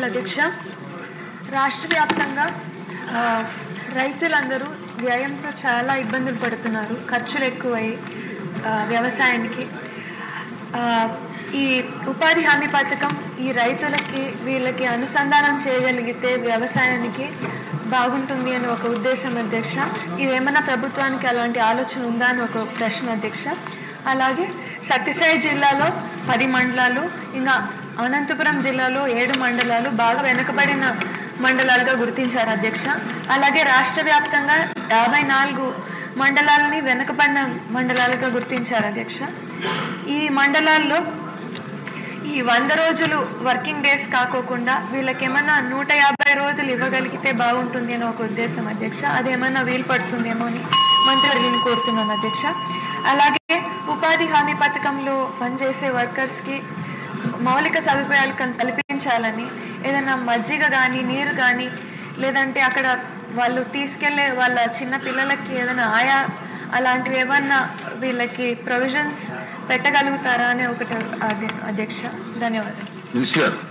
అధ్యక్ష రాష్ట్ర వ్యాప్తంగా ఆ, రైతులందరూ వ్యయంతో చాలా ఇబ్బందులు పడుతున్నారు ఖర్చులు ఎక్కువై ఆ, వ్యవసాయానికి ఆ, ఈ ఉపాధి హామీ పథకం ఈ రైతులకి వీళ్ళకి అనుసంధానం చేయగలిగితే వ్యవసాయానికి బాగుంటుంది అని ఒక ఉద్దేశం అధ్యక్ష ఇదేమన్నా ప్రభుత్వానికి అలాంటి ఆలోచన ఉందా అని ఒక ప్రశ్న అధ్యక్ష అలాగే సత్యసాయి జిల్లాలో పది మండలాలు ఇంకా అనంతపురం జిల్లాలో ఏడు మండలాలు బాగా వెనుకబడిన మండలాలుగా గుర్తించారు అధ్యక్ష అలాగే రాష్ట్ర వ్యాప్తంగా యాభై నాలుగు మండలాలని వెనుకబడిన మండలాలుగా గుర్తించారు అధ్యక్ష ఈ మండలాల్లో ఈ వంద రోజులు వర్కింగ్ డేస్ కాకోకుండా వీళ్ళకి ఏమన్నా నూట యాభై రోజులు ఇవ్వగలిగితే బాగుంటుంది అని ఒక ఉద్దేశం అధ్యక్ష అదేమన్నా వీలు పడుతుందేమో అని మంత్రివర్గిని కోరుతున్నాను అధ్యక్ష అలాగే ఉపాధి హామీ పథకంలో పనిచేసే వర్కర్స్కి మౌలిక సదుపాయాలు కన్- కల్పించాలని ఏదైనా మజ్జిగ కానీ నీరు కానీ లేదంటే అక్కడ వాళ్ళు తీసుకెళ్లే వాళ్ళ చిన్న పిల్లలకి ఏదైనా ఆయా అలాంటివి ఏమన్నా వీళ్ళకి ప్రొవిజన్స్ పెట్టగలుగుతారా అని ఒకటి అధ్య- అధ్యక్ష ధన్యవాదాలు మినిస్టర్ గారు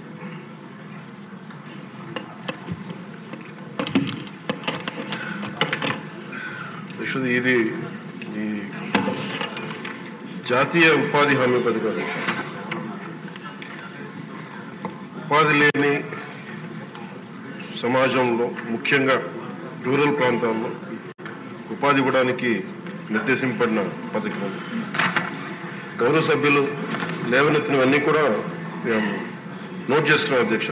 అధ్యక్షుడు ఇది ఈ జాతీయ ఉపాధి హామీ పథకం ఉపాధి లేని సమాజంలో ముఖ్యంగా రూరల్ ప్రాంతాల్లో ఉపాధి ఇవ్వడానికి నిర్దేశింపబడిన పథకం గౌరవ సభ్యులు లేవనెత్తినవన్నీ కూడా మేము నోట్ చేసుకున్నాం అధ్యక్ష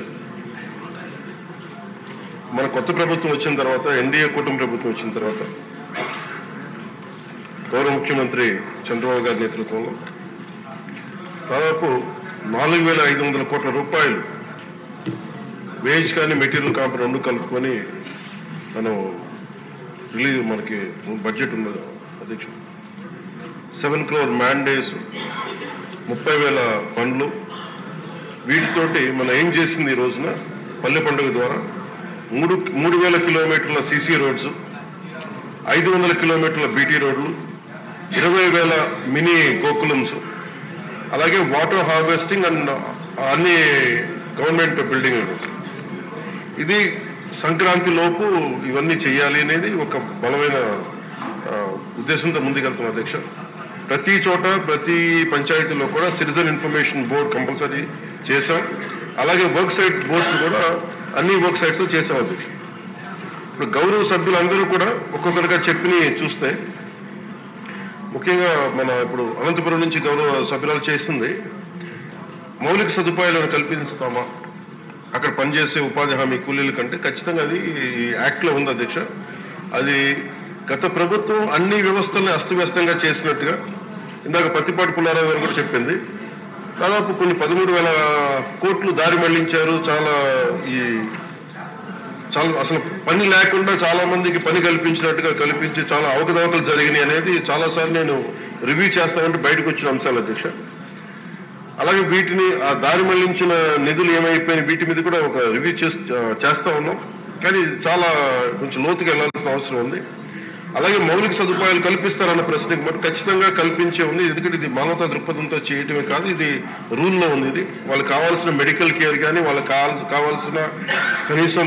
మన కొత్త ప్రభుత్వం వచ్చిన తర్వాత ఎన్డీఏ కూటమి ప్రభుత్వం వచ్చిన తర్వాత గౌరవ ముఖ్యమంత్రి చంద్రబాబు గారి నేతృత్వంలో దాదాపు నాలుగు వేల ఐదు వందల కోట్ల రూపాయలు వేజ్ కానీ మెటీరియల్ కాంప రెండు కలుపుకొని మనం రిలీజ్ మనకి బడ్జెట్ ఉన్నది అధ్యక్షుడు సెవెన్ క్రోర్ మ్యాండేస్ ముప్పై వేల పండ్లు వీటితోటి మనం ఏం చేసింది ఈ రోజున పల్లె పండుగ ద్వారా మూడు మూడు వేల కిలోమీటర్ల సీసీ రోడ్స్ ఐదు వందల కిలోమీటర్ల బీటీ రోడ్లు ఇరవై వేల మినీ గోకులమ్స్ అలాగే వాటర్ హార్వెస్టింగ్ అండ్ అన్ని గవర్నమెంట్ బిల్డింగ్ ఇది సంక్రాంతి లోపు ఇవన్నీ చేయాలి అనేది ఒక బలమైన ఆ, ఉద్దేశంతో ముందుకెళ్తున్నాం అధ్యక్ష ప్రతి చోట ప్రతి పంచాయతీలో కూడా సిటిజన్ ఇన్ఫర్మేషన్ బోర్డ్ కంపల్సరీ చేశాం అలాగే వర్క్ సైట్ బోర్డ్స్ కూడా అన్ని వర్క్ సైట్స్ చేశాం అధ్యక్ష ఇప్పుడు గౌరవ సభ్యులందరూ కూడా ఒక్కొక్కరిగా చెప్పిని చూస్తే ముఖ్యంగా మన ఇప్పుడు అనంతపురం నుంచి గౌరవ సభ్యురాలు చేస్తుంది మౌలిక సదుపాయాలను కల్పిస్తామా అక్కడ పనిచేసే ఉపాధి హామీ కూలీల కంటే ఖచ్చితంగా అది ఈ యాక్ట్లో ఉంది అధ్యక్ష అది గత ప్రభుత్వం అన్ని వ్యవస్థల్ని అస్తవ్యస్తంగా చేసినట్టుగా ఇందాక పత్తిపాటి పుల్లారావు గారు కూడా చెప్పింది దాదాపు కొన్ని పదమూడు వేల కోట్లు దారి మళ్లించారు చాలా ఈ చాలా అసలు పని లేకుండా చాలా మందికి పని కల్పించినట్టుగా కల్పించి చాలా అవకతవకలు జరిగినాయి అనేది చాలాసార్లు నేను రివ్యూ చేస్తానంటే బయటకు వచ్చిన అంశాలు అధ్యక్ష అలాగే వీటిని ఆ దారి మళ్లించిన నిధులు ఏమైపోయినాయి వీటి మీద కూడా ఒక రివ్యూ చేస్తా ఉన్నాం కానీ ఇది చాలా కొంచెం లోతుగా వెళ్లాల్సిన అవసరం ఉంది అలాగే మౌలిక సదుపాయాలు కల్పిస్తారన్న ప్రశ్నకి మటు ఖచ్చితంగా కల్పించే ఉంది ఎందుకంటే ఇది మానవతా దృక్పథంతో చేయటమే కాదు ఇది రూల్లో ఉంది ఇది వాళ్ళకి కావాల్సిన మెడికల్ కేర్ కానీ వాళ్ళకి కావాల్సిన కావాల్సిన కనీసం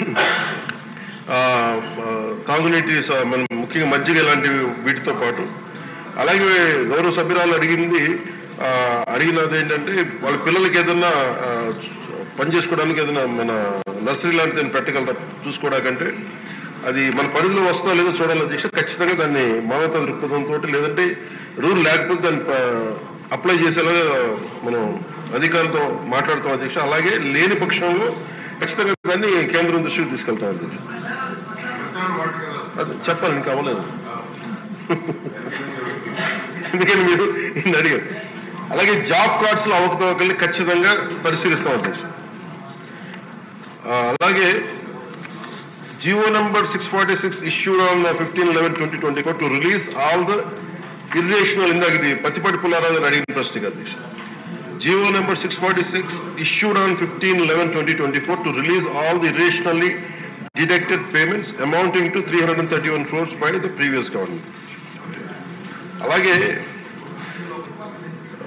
ఆ, ఆ, తాగునీటి స- మన ముఖ్యంగా మజ్జిగ ఇలాంటివి వీటితో పాటు అలాగే గౌరవ సభ్యురాలు అడిగింది ఆ, అడిగినది ఏంటంటే వాళ్ళ పిల్లలకి ఏదన్నా ఆ, పని చేసుకోవడానికి ఏదైనా మన నర్సరీ లాంటిది ఏదైనా పెట్టగలరా చూసుకోవడానికంటే అది మన పరిధిలో వస్తా లేదో చూడాలి అధ్యక్ష ఖచ్చితంగా దాన్ని మానవతా దృక్పథంతో లేదంటే రూల్ లేకపోతే దాన్ని అప్లై చేసేలాగా మనం అధికారులతో మాట్లాడుతాం అధ్యక్ష అలాగే లేని పక్షంలో ఖచ్చితంగా దాన్ని కేంద్రం దృష్టికి తీసుకెళ్తాం అధ్యక్ష అది చెప్పాలి ఇంకా అవ్వలేదు ఎందుకని మీరు ఈయన అడిగారు అలాగే జాబ్ కార్డ్స్ లో అవకతవకల్ని ఖచ్చితంగా పరిశీలిస్తాం అధ్యక్ష ఆ, అలాగే GO number six forty six issued on fifteen eleven twenty twenty four to release all the irrational ఇందాక ఇది పత్తిపాటి పుల్లారావు గారు అడిగిన ప్రశ్నకి అధ్యక్ష GO number six forty six issued on fifteen eleven twenty twenty four to release all the irrationally deducted payments amounting to three hundred and thirty one crores by the previous government అలాగే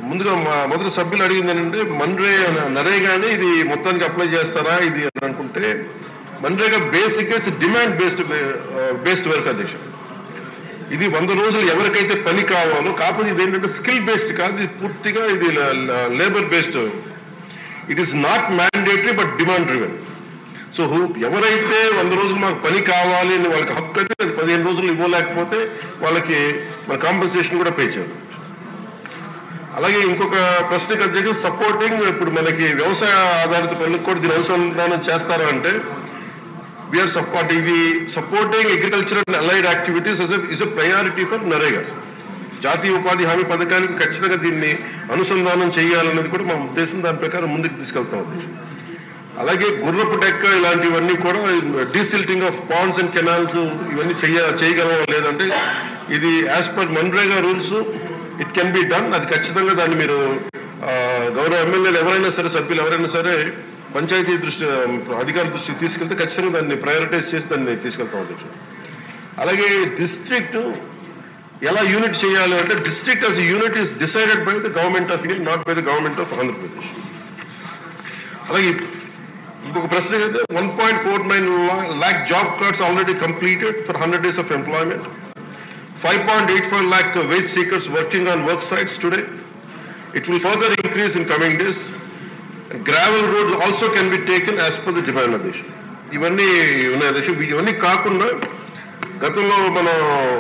ముందుగా మా మొదటి సభ్యులు అడిగింది ఏంటంటే మన్రే నరేగాని ఇది మొత్తానికి అప్లై చేస్తారా ఇది అని అనుకుంటే MNREGA basic it's demand based based work అధ్యక్ష ఇది వంద రోజులు ఎవరికైతే పని కావాలో కాకపోతే ఇది ఏంటంటే స్కిల్ బేస్డ్ కాదు ఇది పూర్తిగా ఇది labour based it is not mandatory but demand driven so who ఎవరైతే వంద రోజులు మాకు పని కావాలి అని వాళ్ళకి హక్కు అయితే అది పదిహేను రోజులు ఇవ్వలేకపోతే వాళ్ళకి మన కాంపెన్సేషన్ కూడా పే చేయాలి అలాగే ఇంకొక ప్రశ్నకి అధ్యక్షుడు సపోర్టింగ్ ఇప్పుడు మనకి వ్యవసాయ ఆధారిత పనులకు కూడా దీని అనుసంధానం చేస్తారా అంటే వీఆర్ సపోర్ట్ ఇది supporting agricultural allied activities is a priority for NREGA జాతీయ ఉపాధి హామీ పథకానికి ఖచ్చితంగా దీన్ని అనుసంధానం చేయాలనేది కూడా మా ఉద్దేశం దాని ప్రకారం ముందుకు తీసుకెళ్తాం ఉద్దేశం అలాగే గుర్రపు డెక్క ఇలాంటివన్నీ కూడా desilting of ponds and canals ఇవన్నీ చెయ్య చేయగలమా లేదంటే ఇది as per MNREGA rules it can be done అది ఖచ్చితంగా దాన్ని మీరు ఆ, గౌరవ ఎమ్మెల్యేలు ఎవరైనా సరే సభ్యులు ఎవరైనా సరే పంచాయతీ దృష్టి అధికారుల దృష్టికి తీసుకెళ్తే ఖచ్చితంగా దాన్ని ప్రయారిటైజ్ చేసి దాన్ని తీసుకెళ్తాం అధ్యక్షుడు అలాగే డిస్ట్రిక్ట్ ఎలా యూనిట్ చేయాలి అంటే district as unit is decided by the government of India not by the government of Andhra Pradesh అలాగే ఇంకొక ప్రశ్న ఏంటంటే one point four nine lakh job cards already completed for hundred days of employment five point eight five lakh wage seekers working on work sites today it will further increase in coming days gravel roads also can be taken as per the demand అధ్యక్ష ఇవన్నీ ఉన్నాయి అధ్యక్ష ఇవన్నీ కాకుండా గతంలో మనం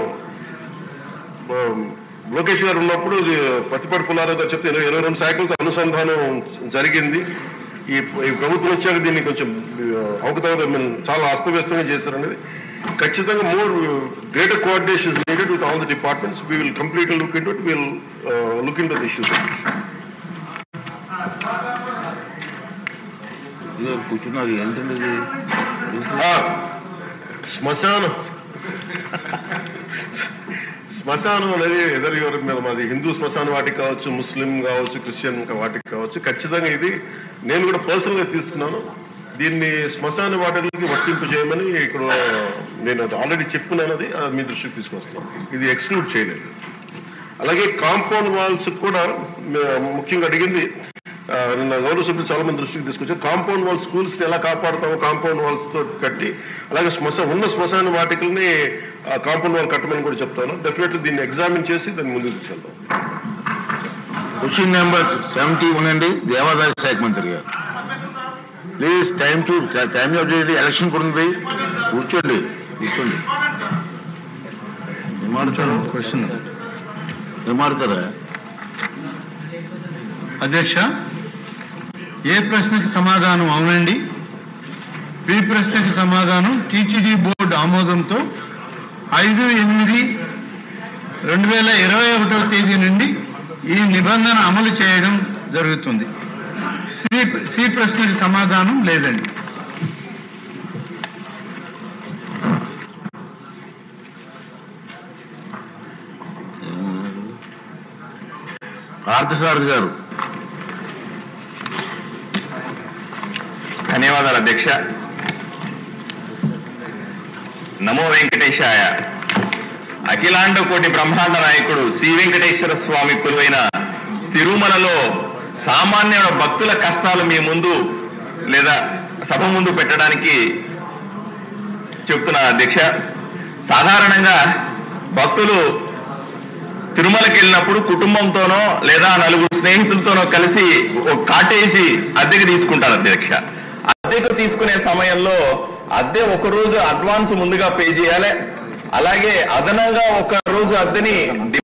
ఆ, లోకేష్ గారు ఉన్నప్పుడు ఇది పత్తిపాటి పుల్లారావు గారు చెప్తే ఇరవై ఇరవై రెండు శాఖలతో అనుసంధానం జరిగింది ఈ ఈ ప్రభుత్వం వచ్చాక దీన్ని కొంచెం ఆ, అవకతవక మనం చాలా అస్తవ్యస్తంగా చేశారనేది ఖచ్చితంగా more greater coordination needed with all the departments we will complete look into will look into the issues ఇదిగో కూర్చున్నారు ఏంటండి ఇది శ్మశానం శ్మశానం అనేది ఎదరు ఎవరి మీద మాది హిందూ శ్మశాన వాటికి కావచ్చు ముస్లిం కావచ్చు క్రిస్టియన్ వాటికి కావచ్చు ఖచ్చితంగా ఇది నేను కూడా పర్సనల్ గా తీసుకున్నాను దీన్ని శ్మశాన వాటికి వర్తింపు చేయమని ఇక్కడ నేను ఆల్రెడీ చెప్పుకున్నాను అది అది మీ దృష్టికి తీసుకొస్తాను ఇది ఎక్స్క్లూడ్ చేయలేదు అలాగే కాంపౌండ్ వాల్స్ కూడా మే- ముఖ్యంగా అడిగింది ఆ, నిన్న గౌరవ సభ్యులు చాలా మంది దృష్టికి తీసుకొచ్చారు కాంపౌండ్ వాల్ స్కూల్స్ ఎలా కాపాడుతామో కాంపౌండ్ వాల్స్ తో కట్టి అలాగే శ్మశ ఉన్న శ్మశాన వాటికల్ని కాంపౌండ్ వాల్ కట్టమని కూడా చెప్తాను డెఫినెట్లీ దీన్ని ఎగ్జామిన్ చేసి దాన్ని ముందుకు తీసుకెళ్తాం క్వశ్చన్ నెంబర్ సెవెంటీ వన్ అండి దేవాదాయ శాఖ మంత్రి గారు please time to time election కూడా ఉంది కూర్చోండి కూర్చోండి ఏం ఆడతారు క్వశ్చన్ ఏం ఆడతారా అధ్యక్ష ఏ ప్రశ్నకి సమాధానం అవునండి బి ప్రశ్నకి సమాధానం టీటీడీ బోర్డు ఆమోదంతో ఐదు ఎనిమిది రెండు వేల ఇరవై ఒకటవ తేదీ నుండి ఈ నిబంధన అమలు చేయడం జరుగుతుంది సి సి ప్రశ్నకి సమాధానం లేదండి పార్థసారథి గారు ధన్యవాదాలు అధ్యక్ష నమో వెంకటేశాయ అఖిలాండ కోటి బ్రహ్మాండ నాయకుడు శ్రీ వెంకటేశ్వర స్వామి కొలువైన తిరుమలలో సామాన్య భక్తుల కష్టాలు మీ ముందు లేదా సభ ముందు పెట్టడానికి చెప్తున్నా అధ్యక్ష సాధారణంగా భక్తులు తిరుమలకి వెళ్ళినప్పుడు కుటుంబంతోనో లేదా నలుగురు స్నేహితులతోనో కలిసి ఒక కాటేసి అద్దెకి తీసుకుంటారు అధ్యక్ష అద్దెకు తీసుకునే సమయంలో అద్దె ఒక రోజు అడ్వాన్స్ ముందుగా పే చేయాలి అలాగే అదనంగా ఒక రోజు అద్దెని